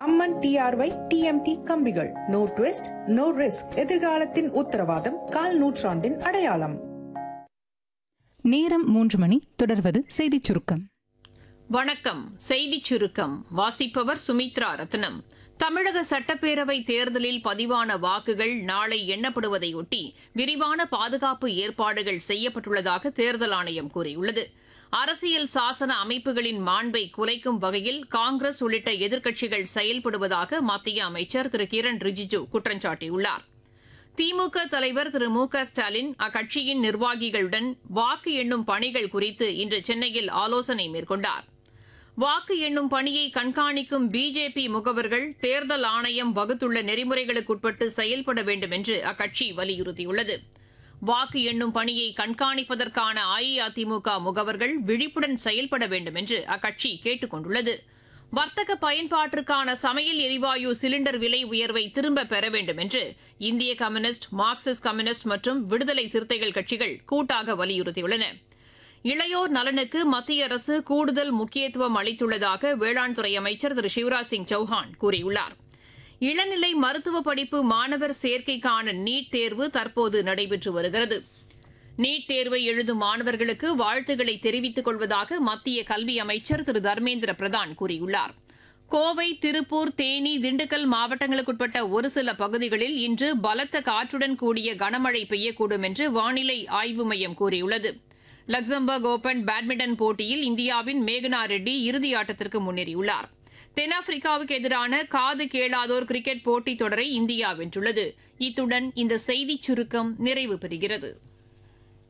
அம்மன் TRY TMT கம்பிகள் no twist no risk எதிர்காலத்தின் உத்தரவாதம் கால் நூற்றாண்டின் அடையாளம் நேரம் மூன்று மணி தொடர்வது செய்திச் சுருக்கம் வணக்கம் செய்திச் சுருக்கம் வாசிப்பவர் சுமித்ரா ரத்னம் தமிழக சட்டப்பேரவை தேர்தலில் பதிவான வாக்குகள் நாளை எண்ணப்படுவதையொட்டி விரிவான பாதுகாப்பு ஏற்பாடுகள் செய்யப்பட்டுள்ளதாக தேர்தல் ஆணையம் கூறியுள்ளது அரசியல் சாசன அமைப்புகளின் மாண்பை குலைக்கும் வகையில் காங்கிரஸ் உள்ளிட்ட எதிர்க்கட்சிகள் செயல்படுவதாக மத்திய அமைச்சர் திரு கிரண் ரிஜிஜு குற்றம் சாட்டியுள்ளார் திமுக தலைவர் திரு மு க ஸ்டாலின் அக்கட்சியின் நிர்வாகிகளுடன் வாக்கு எண்ணும் பணிகள் குறித்து இன்று சென்னையில் ஆலோசனை மேற்கொண்டார் வாக்கு எண்ணும் பணியை கண்காணிக்கும் பிஜேபி முகவர்கள் தேர்தல் ஆணையம் வகுத்துள்ள நெறிமுறைகளுக்குட்பட்டு செயல்பட வேண்டும் என்று அக்கட்சி வலியுறுத்தியுள்ளது வாக்கு எண்ணும் பணியை கண்காணிப்பதற்கான அஇஅதிமுக முகவர்கள் விழிப்புடன் செயல்பட வேண்டும் என்று அக்கட்சி கேட்டுக் கொண்டுள்ளது வர்த்தக பயன்பாட்டிற்கான சமையல் எரிவாயு சிலிண்டர் விலை உயர்வை திரும்ப பெற வேண்டும் என்று இந்திய கம்யூனிஸ்ட் மார்க்சிஸ்ட் கம்யூனிஸ்ட் மற்றும் விடுதலை சிறுத்தைகள் கட்சிகள் கூட்டாக வலியுறுத்தியுள்ளன இளையோர் நலனுக்கு மத்திய அரசு கூடுதல் முக்கியத்துவம் அளித்துள்ளதாக வேளாண் துறை அமைச்சர் திரு சிவராஜ் சிங் சௌஹான் கூறியுள்ளார் இளநிலை மருத்துவ படிப்பு மாணவர் சேர்க்கைக்கான நீட் தேர்வு தற்போது நடைபெற்று வருகிறது நீட் தேர்வை எழுதும் மாணவர்களுக்கு வாழ்த்துக்களை தெரிவித்துக் கொள்வதாக மத்திய கல்வி அமைச்சர் திரு தர்மேந்திர பிரதான் கூறியுள்ளார் கோவை திருப்பூர் தேனி திண்டுக்கல் மாவட்டங்களுக்குட்பட்ட ஒரு சில பகுதிகளில் இன்று பலத்த காற்றுடன் கூடிய கனமழை பெய்யக்கூடும் என்று வானிலை ஆய்வு மையம் கூறியுள்ளது லக்சம்பர்க் ஓபன் பேட்மிண்டன் போட்டியில் இந்தியாவின் மேகனா ரெட்டி இறுதியாட்டத்திற்கு முன்னேறியுள்ளார் தென்னாப்பிரிக்காவுக்கு எதிரான காது கேளாதோர் கிரிக்கெட் போட்டித் தொடரை இந்தியா வென்றுள்ளது இத்துடன் இந்த செய்திச் சுருக்கம் நிறைவு பெறுகிறது